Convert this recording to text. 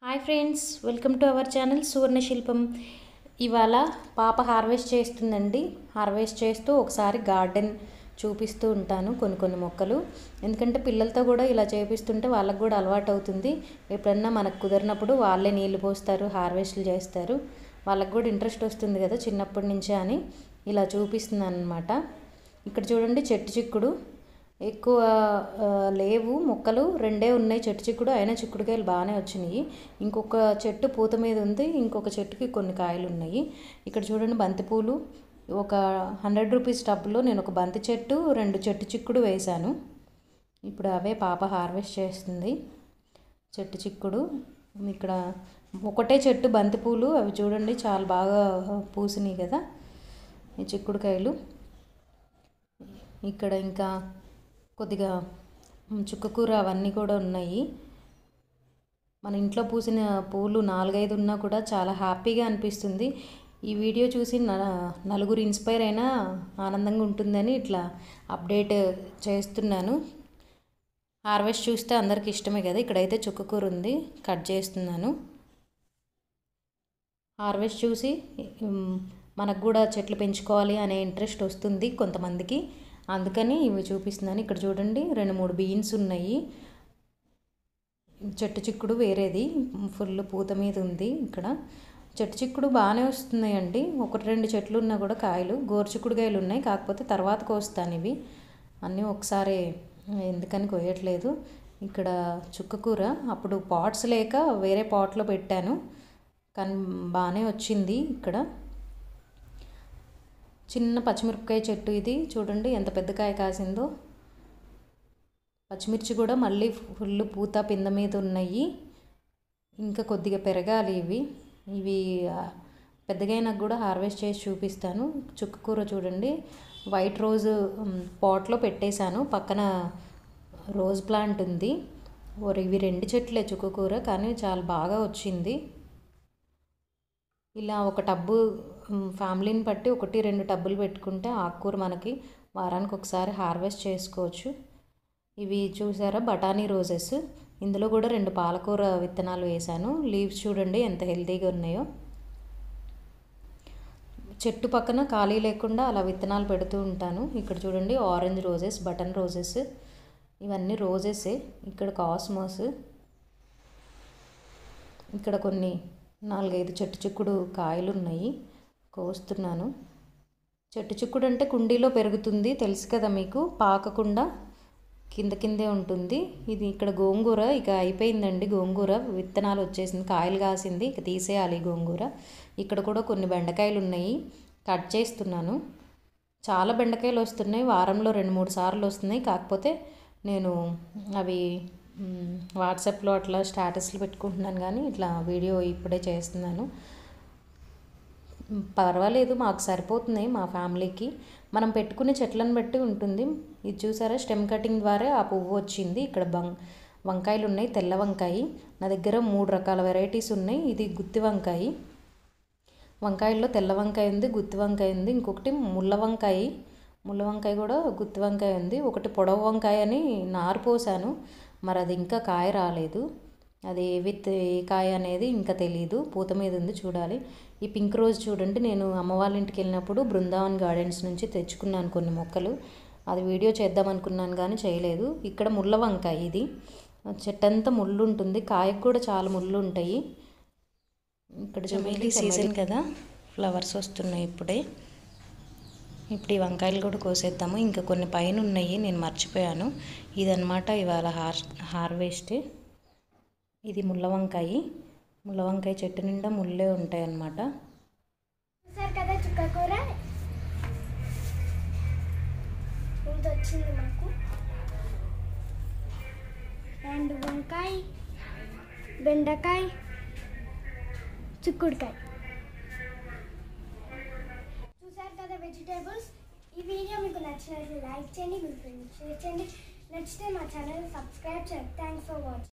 hi friends welcome to our channel Suvarna Shilpam ఇవాళ పాప harvest చేస్తుందండి హార్వెస్ట్ చేస్తూ ఒకసారి గార్డెన్ చూపిస్తూ ఉంటాను కొన్ని కొన్ని మొక్కలు ఎందుకంటే పిల్లలతో కూడా ఇలా చేపిస్తుంటే వాళ్ళకు కూడా అలవాటు అవుతుంది ఎప్పుడన్నా మనకు కుదిరినప్పుడు వాళ్ళే నీళ్ళు పోస్తారు హార్వెస్ట్లు చేస్తారు వాళ్ళకు కూడా ఇంట్రెస్ట్ వస్తుంది కదా చిన్నప్పటి నుంచే అని ఇలా చూపిస్తున్నాను అనమాట ఇక్కడ చూడండి చెట్టు చిక్కుడు ఎక్కువ ఆ, లేవు మొక్కలు రెండే ఉన్నాయి చెట్టు చిక్కుడు అయినా చిక్కుడుకాయలు బాగానే వచ్చినాయి ఇంకొక చెట్టు పూత మీద ఉంది ఇంకొక చెట్టుకి కొన్ని కాయలు ఉన్నాయి ఇక్కడ చూడండి బంతిపూలు ఒక హండ్రెడ్ రూపీస్ టబ్లో నేను ఒక బంతి చెట్టు రెండు చెట్టు చిక్కుడు వేశాను ఇప్పుడు అవే పాప హార్వెస్ట్ చేస్తుంది చెట్టు చిక్కుడు ఇక్కడ ఒకటే చెట్టు బంతిపూలు అవి చూడండి చాలా బాగా పూసినాయి కదా ఈ చిక్కుడుకాయలు ఇక్కడ ఇంకా కొద్దిగా చుక్కకూర అవన్నీ కూడా ఉన్నాయి మన ఇంట్లో పూసిన పూలు నాలుగైదు ఉన్నా కూడా చాలా హ్యాపీగా అనిపిస్తుంది ఈ వీడియో చూసి న నలుగురు ఇన్స్పైర్ అయినా ఆనందంగా ఉంటుందని ఇట్లా అప్డేట్ చేస్తున్నాను హార్వెస్ట్ చూస్తే అందరికి ఇష్టమే కదా ఇక్కడైతే చుక్కకూర ఉంది కట్ చేస్తున్నాను హార్వెస్ట్ చూసి ఉమ్, మనకు కూడా చెట్లు పెంచుకోవాలి అనే ఇంట్రెస్ట్ వస్తుంది కొంతమందికి అందుకని ఇవి చూపిస్తున్నాను ఇక్కడ చూడండి రెండు మూడు బీన్స్ ఉన్నాయి చెట్టు చిక్కుడు వేరేది ఫుల్ పూత మీద ఉంది ఇక్కడ చెట్టు చిక్కుడు బాగానే వస్తున్నాయండి ఒకటి రెండు చెట్లు ఉన్నా కూడా కాయలు గోరు చిక్కుడుకాయలు ఉన్నాయి కాకపోతే తర్వాత కోస్తాను ఇవి అన్నీ ఒకసారి ఎందుకని కోయట్లేదు ఇక్కడ చుక్కకూర అప్పుడు పాట్స్ లేక వేరే పాట్లో పెట్టాను కానీ బాగానే వచ్చింది ఇక్కడ చిన్న పచ్చిమిరపకాయ చెట్టు ఇది చూడండి ఎంత పెద్ద కాయ కాసిందో పచ్చిమిర్చి కూడా మళ్ళీ ఫుల్ పూత పింద మీద ఉన్నాయి ఇంకా కొద్దిగా పెరగాలి ఇవి ఇవి ఆ, పెద్దగైనాక కూడా హార్వెస్ట్ చేసి చూపిస్తాను చుక్కకూర చూడండి వైట్ రోజ్ పాట్లో పెట్టేశాను పక్కన రోజ్ ప్లాంట్ ఉంది ఓ ఇవి రెండు చెట్లే చుక్కకూర కానీ చాలా బాగా వచ్చింది ఇలా ఒక టబ్బు మ్, ఫ్యామిలీని బట్టి ఒకటి రెండు టబ్బులు పెట్టుకుంటే ఆకుకూర మనకి వారానికి ఒకసారి హార్వెస్ట్ చేసుకోవచ్చు ఇవి చూసారా బఠానీ రోజెస్ ఇందులో కూడా రెండు పాలకూర విత్తనాలు వేశాను లీవ్స్ చూడండి ఎంత హెల్తీగా ఉన్నాయో చెట్టు పక్కన ఖాళీ లేకుండా అలా విత్తనాలు పెడుతూ ఉంటాను ఇక్కడ చూడండి ఆరెంజ్ రోజెస్ బటన్ రోజెస్ ఇవన్నీ రోజెసే ఇక్కడ కాస్మోస్ ఇక్కడ కొన్ని నాలుగైదు చెట్టు చిక్కుడు కాయలు ఉన్నాయి కోస్తున్నాను చెట్టు చిక్కుడు అంటే కుండీలో పెరుగుతుంది తెలుసు కదా మీకు పాకకుండా కింద కిందే ఉంటుంది ఇది ఇక్కడ గోంగూర ఇక అయిపోయిందండి గోంగూర విత్తనాలు వచ్చేసింది కాయలు కాసింది ఇక తీసేయాలి ఈ గోంగూర ఇక్కడ కూడా కొన్ని బెండకాయలు ఉన్నాయి కట్ చేస్తున్నాను చాలా బెండకాయలు వస్తున్నాయి వారంలో రెండు మూడు సార్లు వస్తున్నాయి కాకపోతే నేను అవి మ్, వాట్సాప్లో అట్లా స్టేటస్లు పెట్టుకుంటున్నాను కానీ ఇట్లా వీడియో ఇప్పుడే చేస్తున్నాను మ్, పర్వాలేదు మాకు సరిపోతున్నాయి మా ఫ్యామిలీకి మనం పెట్టుకునే చెట్లను బట్టి ఉంటుంది ఇది చూసారా స్టెమ్ కటింగ్ ద్వారా ఆ పువ్వు వచ్చింది ఇక్కడ బంగ్ వంకాయలు ఉన్నాయి తెల్ల వంకాయ నా దగ్గర మూడు రకాల వెరైటీస్ ఉన్నాయి ఇది గుత్తి వంకాయ వంకాయల్లో తెల్ల వంకాయ ఉంది గుత్తి వంకాయ ఉంది ఇంకొకటి ముళ్ళ వంకాయ ముళ్ళ వంకాయ కూడా గుత్తి వంకాయ ఉంది ఒకటి పొడవు వంకాయ అని నారు పోసాను మరి అది ఇంకా కాయ రాలేదు అది విత్ ఏ కాయ అనేది ఇంకా తెలియదు పూత మీద ఉంది చూడాలి ఈ పింక్ రోజ్ చూడండి నేను అమ్మ వాళ్ళ ఇంటికి వెళ్ళినప్పుడు బృందావన్ గార్డెన్స్ నుంచి తెచ్చుకున్నాను కొన్ని మొక్కలు అది వీడియో చేద్దాం అనుకున్నాను కానీ చేయలేదు ఇక్కడ ముళ్ళ వంకాయ ఇది చెట్టంతా ముళ్ళు ఉంటుంది కాయకు కూడా చాలా ముళ్ళు ఉంటాయి ఇక్కడ చమేలి సీజన్ కదా ఫ్లవర్స్ వస్తున్నాయి ఇప్పుడే ఇప్పుడు ఈ వంకాయలు కూడా కోసేద్దాము ఇంకా కొన్ని పైన ఉన్నాయి నేను మర్చిపోయాను ఇదన్నమాట ఇవాళ హార్ హార్వెస్ట్ ఇది ముళ్ళ వంకాయ ముళ్ళ వంకాయ చెట్టు నిండా ముళ్ళే ఉంటాయి అన్నమాట చూసారు కదా చుక్కకూర ఇంత వచ్చింది మాకు అండ్ వంకాయ బెండకాయ చిక్కుడుకాయ చూసారు కదా వెజిటేబుల్స్ ఈ వీడియో మీకు నచ్చినట్లయితే లైక్ చేయండి మీ ఫ్రెండ్స్ షేర్ చేయండి నచ్చితే మా ఛానల్ సబ్స్క్రైబ్ చేయండి థ్యాంక్స్ ఫర్ వాచింగ్